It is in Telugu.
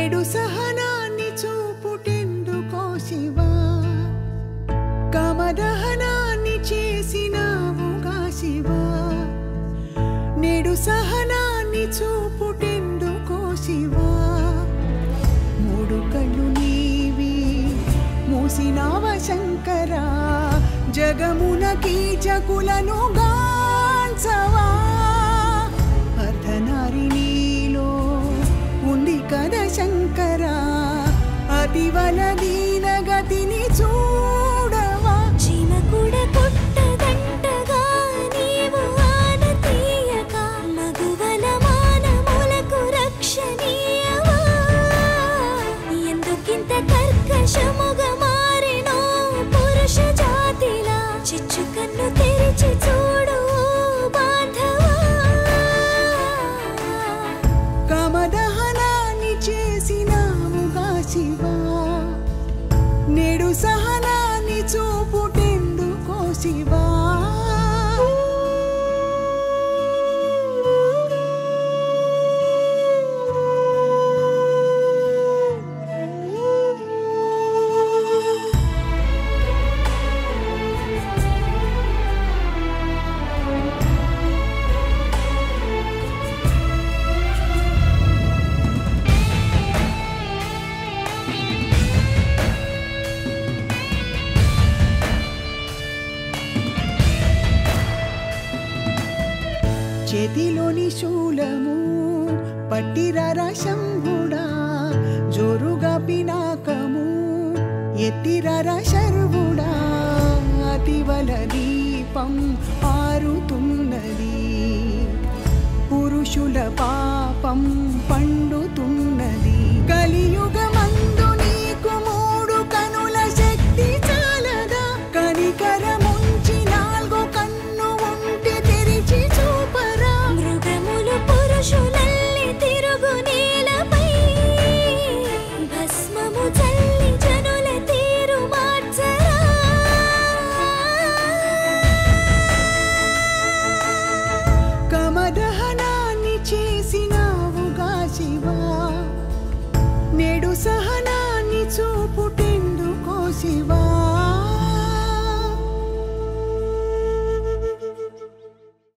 నేడు సహనాన్ని చూపుటెందుకో శివా కామదహనాన్ని చేసినావుగా శివా నేడు సహనాన్ని చూపుటెందుకో శివా మూడు కళ్ళు నీవి మూసినావ శంకరా జగమున కీచకులను గాంచవా అర్ధనారి నీలో ఉంది కద శంకరా అతివల దీనగతిని చూడవా చీమ కూడా కొట్టదంటగా నీవు ఆన తీయక మగువల మానములకు రక్షణీయవా ఎందుకింత కర్కశముగా మారినో పురుష జాతిలా చిచ్చు కన్ను తెరిచి చూడు బాంధవా కామదహనాన్ని చేసినావుగా శివా నేడు సహనాన్ని చూపుటెందుకో శివా చేతిలోని శూలము పట్టిరరా శంభుడా జోరుగా పినాకము ఎత్తిరరా శర్వుడా అతివల దీపం ఆరుతున్నది పురుషుల పాపం పండుతున్నది కలియుగ